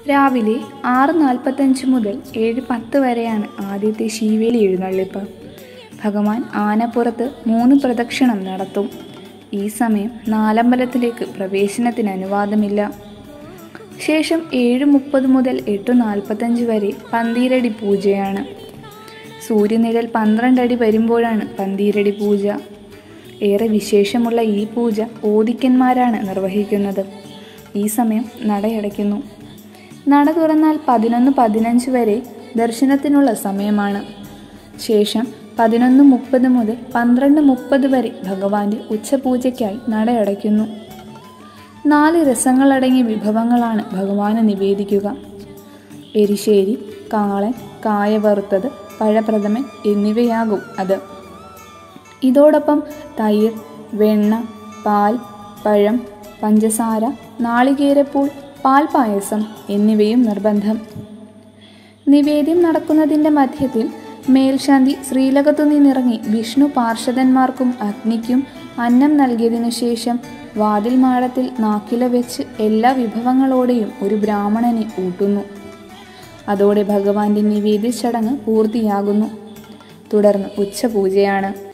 രാവിലെ ആറ് നാൽപ്പത്തഞ്ച് മുതൽ ഏഴ് പത്ത് വരെയാണ് ആദ്യത്തെ ശീവേലി എഴുന്നള്ളിപ്പ് ഭഗവാൻ ആനപ്പുറത്ത് മൂന്ന് പ്രദക്ഷിണം നടത്തും ഈ സമയം നാലമ്പലത്തിലേക്ക് പ്രവേശനത്തിന് അനുവാദമില്ല ശേഷം ഏഴ് മുപ്പത് മുതൽ എട്ട് നാൽപ്പത്തഞ്ച് വരെ പന്തീരടി പൂജയാണ് സൂര്യനിഴൽ പന്ത്രണ്ടടി വരുമ്പോഴാണ് പന്തീരടി പൂജ ഏറെ വിശേഷമുള്ള ഈ പൂജ ഓദിക്കന്മാരാണ് നിർവഹിക്കുന്നത് ഈ സമയം നടയടയ്ക്കുന്നു നട തുറന്നാൽ പതിനൊന്ന് പതിനഞ്ച് വരെ ദർശനത്തിനുള്ള സമയമാണ് ശേഷം പതിനൊന്ന് മുപ്പത് മുതൽ പന്ത്രണ്ട് മുപ്പത് വരെ ഭഗവാന്റെ ഉച്ചപൂജയ്ക്കായി നടയടയ്ക്കുന്നു നാല് രസങ്ങളടങ്ങിയ വിഭവങ്ങളാണ് ഭഗവാന് നിവേദിക്കുക എരിശ്ശേരി കാളൻ കായ വറുത്തത് പഴപ്രഥമൻ എന്നിവയാകും അത് ഇതോടൊപ്പം തൈർ വെണ്ണ പാൽ പഴം പഞ്ചസാര നാളികേരപ്പൂൾ പാൽപായസം എന്നിവയും നിർബന്ധം നിവേദ്യം നടക്കുന്നതിൻ്റെ മധ്യത്തിൽ മേൽശാന്തി ശ്രീലകത്തു നിന്നിറങ്ങി വിഷ്ണു പാർഷദന്മാർക്കും അഗ്നിക്കും അന്നം നൽകിയതിനു ശേഷം വാതിൽ മാടത്തിൽ നാക്കില വെച്ച് എല്ലാ വിഭവങ്ങളോടെയും ഒരു ബ്രാഹ്മണനെ ഊട്ടുന്നു അതോടെ ഭഗവാന്റെ നിവേദ്യ ചടങ്ങ് പൂർത്തിയാകുന്നു തുടർന്ന് ഉച്ചപൂജയാണ്